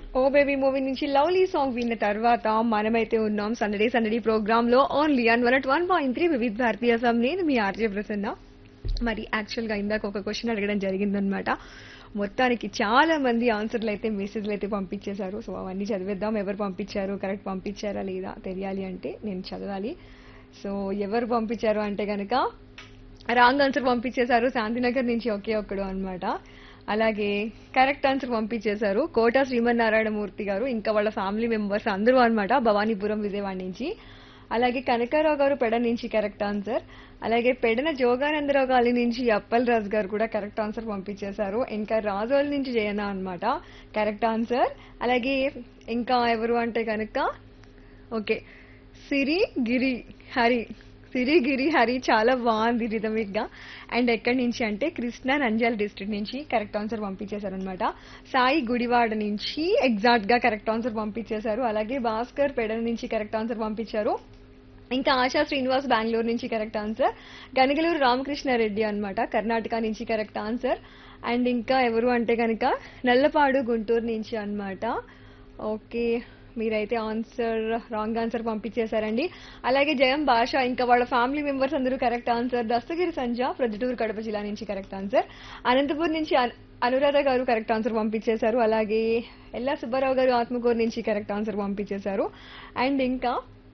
ఓ baby movie నుంచి lovely song విన్న తర్వాత మనమైతే ఉన్నాం సందడి సందడి ప్రోగ్రామ్ లో only on one one point three వివిధ భారతీయ సం నేను మీ ఆర్జే ప్రసన్న మరి యాక్చువల్ గా ఇందాక ఒక క్వశ్చన్ అడగడం జరిగిందనమాట మొత్తానికి చాలా మంది ఆన్సర్లు అయితే మెసేజ్లు అయితే పంపించేశారు సో అవన్నీ చదివేద్దాం ఎవరు పంపించారు కరెక్ట్ పంపించారా లేదా తెలియాలి అంటే నేను చదవాలి సో ఎవరు పంపించారు అంటే కనుక రాంగ్ ఆన్సర్ పంపించేశారు శాంతినగర్ నుంచి ఒకే ఒక్కడు అన్నమాట అలాగే కరెక్ట్ ఆన్సర్ పంపించేశారు కోట శ్రీమన్నారాయణ మూర్తి గారు ఇంకా వాళ్ళ ఫ్యామిలీ మెంబర్స్ అందరూ అన్నమాట భవానీపురం విజయవాడ నుంచి అలాగే కనకారావు గారు పెడ నుంచి కరెక్ట్ ఆన్సర్ అలాగే పెడన జోగానందరావు గారి నుంచి అప్పల్ రాజు గారు కూడా కరెక్ట్ ఆన్సర్ పంపించేశారు ఇంకా రాజోల్ నుంచి జయన అన్నమాట కరెక్ట్ ఆన్సర్ అలాగే ఇంకా ఎవరు అంటే కనుక ఓకే సిరి గిరి హరి సిరి గిరి హరి చాలా బాగుంది రిథమిక్ గా అండ్ ఎక్కడి నుంచి అంటే కృష్ణా నంద్యాల డిస్ట్రిక్ట్ నుంచి కరెక్ట్ ఆన్సర్ పంపించేశారనమాట సాయి గుడివాడ నుంచి ఎగ్జాక్ట్ గా కరెక్ట్ ఆన్సర్ పంపించేశారు అలాగే భాస్కర్ పెడల నుంచి కరెక్ట్ ఆన్సర్ పంపించారు ఇంకా ఆశా శ్రీనివాస్ బెంగళూరు నుంచి కరెక్ట్ ఆన్సర్ గనగలూరు రామకృష్ణారెడ్డి అన్నమాట కర్ణాటక నుంచి కరెక్ట్ ఆన్సర్ అండ్ ఇంకా ఎవరు అంటే కనుక నల్లపాడు గుంటూరు నుంచి అన్నమాట ఓకే మీరైతే ఆన్సర్ రాంగ్ ఆన్సర్ పంపించేశారండి అలాగే జయం భాష ఇంకా వాళ్ళ ఫ్యామిలీ మెంబర్స్ అందరూ కరెక్ట్ ఆన్సర్ దస్తగిరి సంజ ప్రొద్దుటూరు కడప జిల్లా నుంచి కరెక్ట్ ఆన్సర్ అనంతపూర్ నుంచి అను- అనురాధ గారు కరెక్ట్ ఆన్సర్ పంపించేశారు అలాగే ఎల్లా సుబ్బారావు గారు ఆత్మకూరు నుంచి కరెక్ట్ ఆన్సర్ పంపించేశారు అండ్ ఇంకా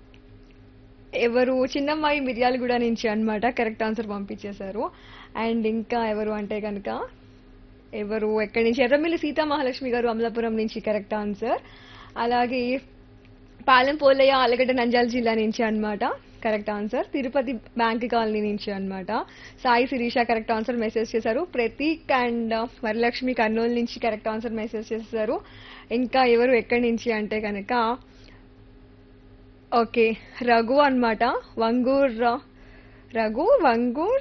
ఎవరు చిన్నమ్మాయి మిర్యాలగూడ నుంచి అన్నమాట కరెక్ట్ ఆన్సర్ పంపించేశారు అండ్ ఇంకా ఎవరు అంటే కనుక ఎవరు ఎక్కడి నుంచి ఎర్రమిల్లి సీతా మహాలక్ష్మి గారు అమలాపురం నుంచి కరెక్ట్ ఆన్సర్ అలాగే పాలెం పోలయ్య ఆలగడ్డ నంద్యాల జిల్లా నుంచి అన్నమాట correct answer Tirupati bank colony నుంచి అన్నమాట Sai Sirisha correct answer message చేశారు ప్రతీక్ అండ్ వరలక్ష్మి కర్నూలు నుంచి కరెక్ట్ ఆన్సర్ మెసేజ్ చేశారు ఇంకా ఎవరు ఎక్కడి నుంచి అంటే కనుక ఓకే రఘు అన్నమాట వంగూర్ రఘు వంగూర్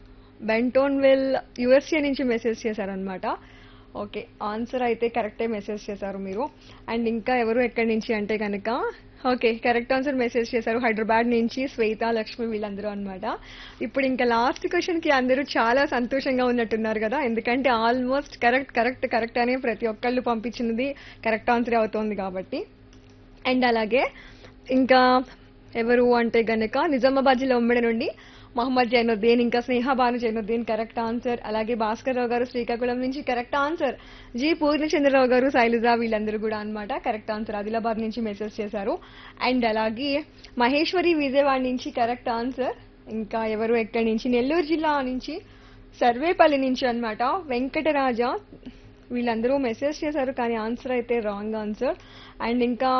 బెంటోన్విల్ యుఎస్ఏ నుంచి మెసేజ్ చేశారనమాట ఓకే ఆన్సర్ అయితే కరెక్టే మెసేజ్ చేశారు మీరు అండ్ ఇంకా ఎవరు ఎక్కడి నుంచి అంటే కనుక ఓకే కరెక్ట్ ఆన్సర్ మెసేజ్ చేశారు హైదరాబాద్ నుంచి శ్వేత లక్ష్మి వీళ్ళందరూ అన్నమాట ఇప్పుడు ఇంకా లాస్ట్ క్వశ్చన్ కి అందరూ చాలా సంతోషంగా ఉన్నట్టున్నారు కదా ఎందుకంటే ఆల్మోస్ట్ కరెక్ట్ కరెక్ట్ కరెక్ట్ అనే ప్రతి ఒక్కళ్ళు పంపించినది కరెక్ట్ ఆన్సర్ అవుతోంది కాబట్టి అండ్ అలాగే ఇంకా ఎవరు అంటే గనక నిజామాబాద్ జిల్లా ఉమ్మడి నుండి మహమ్మద్ జైనుద్దీన్ ఇంకా స్నేహబాను జైనుద్దీన్ కరెక్ట్ ఆన్సర్ అలాగే భాస్కర్ రావు గారు శ్రీకాకుళం నుంచి కరెక్ట్ ఆన్సర్ జి పూర్ణచంద్రరావు గారు శైలజ వీళ్ళందరూ కూడా అన్నమాట కరెక్ట్ ఆన్సర్ ఆదిలాబాద్ నుంచి మెసేజ్ చేశారు అండ్ అలాగే మహేశ్వరి విజయవాడ నుంచి కరెక్ట్ ఆన్సర్ ఇంకా ఎవరు ఎక్కడి నుంచి నెల్లూరు జిల్లా నుంచి సర్వేపల్లి నుంచి అన్నమాట వెంకటరాజ వీళ్ళందరూ మెసేజ్ చేశారు కానీ ఆన్సర్ అయితే రాంగ్ ఆన్సర్ అండ్ ఇంకా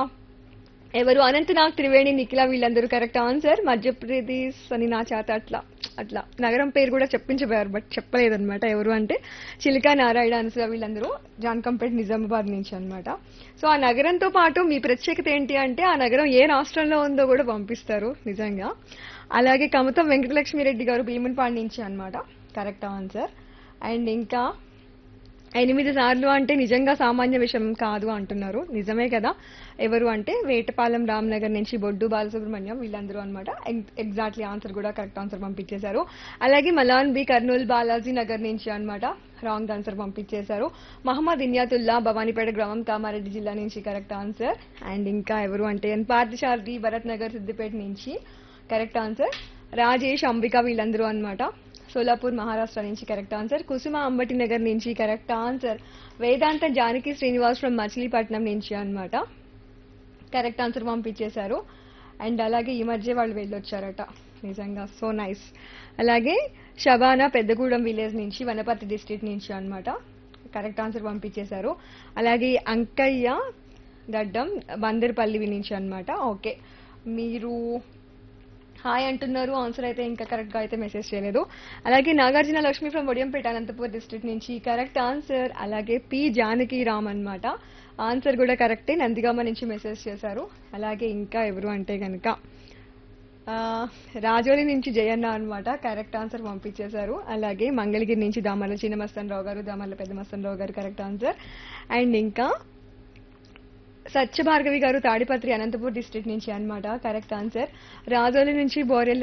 ఎవరు అనంతనాగ్ త్రివేణి నిఖిల వీళ్ళందరూ కరెక్ట్ ఆన్సర్ మధ్యప్రదేశ్ అని నా చేత అట్లా అట్లా నగరం పేరు కూడా చెప్పించబోయారు బట్ చెప్పలేదన్నమాట ఎవరు అంటే చిలికా నారాయణ అనసూయ వీళ్ళందరూ జాన్కంపేట్ నిజామాబాద్ నుంచి అన్నమాట సో ఆ నగరంతో పాటు మీ ప్రత్యేకత ఏంటి అంటే ఆ నగరం ఏ రాష్ట్రంలో ఉందో కూడా పంపిస్తారు నిజంగా అలాగే కమతం వెంకటలక్ష్మిరెడ్డి గారు భీమన్పాడు నుంచి అన్నమాట కరెక్ట్ ఆన్సర్ అండ్ ఇంకా ఎనిమిది సార్లు అంటే నిజంగా సామాన్య విషయం కాదు అంటున్నారు నిజమే కదా ఎవరు అంటే వేటపాలెం రామ్నగర్ నుంచి బొడ్డు బాలసుబ్రహ్మణ్యం వీళ్ళందరూ అనమాట ఎగ్జాక్ట్లీ ఆన్సర్ కూడా కరెక్ట్ ఆన్సర్ పంపించేశారు అలాగే మలాన్ బి కర్నూలు బాలాజీ నగర్ నుంచి అన్నమాట రాంగ్ ఆన్సర్ పంపించేశారు మహమ్మద్ ఇన్యాతుల్లా భవానీపేట గ్రామం కామారెడ్డి జిల్లా నుంచి కరెక్ట్ ఆన్సర్ అండ్ ఇంకా ఎవరు అంటే ఎన్ పార్థసారథి భరత్ నగర్ సిద్దిపేట నుంచి కరెక్ట్ ఆన్సర్ రాజేష్ అంబిక వీళ్ళందరూ అన్నమాట సోలాపూర్ మహారాష్ట్ర నుంచి కరెక్ట్ ఆన్సర్ కుసుమ అంబటి నగర్ నుంచి correct answer Vedanta Janaki Srinivas from Machilipatnam నుంచి అన్నమాట కరెక్ట్ ఆన్సర్ పంపించేశారు అండ్ అలాగే ఈ మధ్య వాళ్ళు వెళ్ళొచ్చారట నిజంగా సో నైస్ అలాగే షబానా పెద్దగూడెం విలేజ్ నుంచి వనపర్తి డిస్ట్రిక్ట్ నుంచి అన్నమాట కరెక్ట్ ఆన్సర్ పంపించేశారు అలాగే అంకయ్య గడ్డం బందర్పల్లి నుంచి అన్నమాట ఓకే మీరు హాయ్ అంటున్నారు ఆన్సర్ అయితే ఇంకా కరెక్ట్ గా అయితే మెసేజ్ చేయలేదు అలాగే నాగార్జున లక్ష్మి ఫ్రమ్ ఒడియంపేట అనంతపూర్ డిస్ట్రిక్ట్ నుంచి కరెక్ట్ ఆన్సర్ అలాగే పి జానకి రామ్ అన్నమాట ఆన్సర్ కూడా కరెక్టే నందిగామ నుంచి మెసేజ్ చేశారు అలాగే ఇంకా ఎవరు అంటే కనుక ఆ, రాజోలి నుంచి జయన్న అన్నమాట కరెక్ట్ ఆన్సర్ పంపించేశారు అలాగే మంగళగిరి నుంచి దామర్ల చిన్న మస్తన్ రావు గారు దామర్ల పెద్ద మస్తన్ రావు గారు కరెక్ట్ ఆన్సర్ అండ్ ఇంకా సత్య భార్గవి గారు తాడిపత్రి అనంతపూర్ డిస్ట్రిక్ట్ నుంచి అన్నమాట కరెక్ట్ ఆన్సర్ రాజోలి నుంచి బోరెల్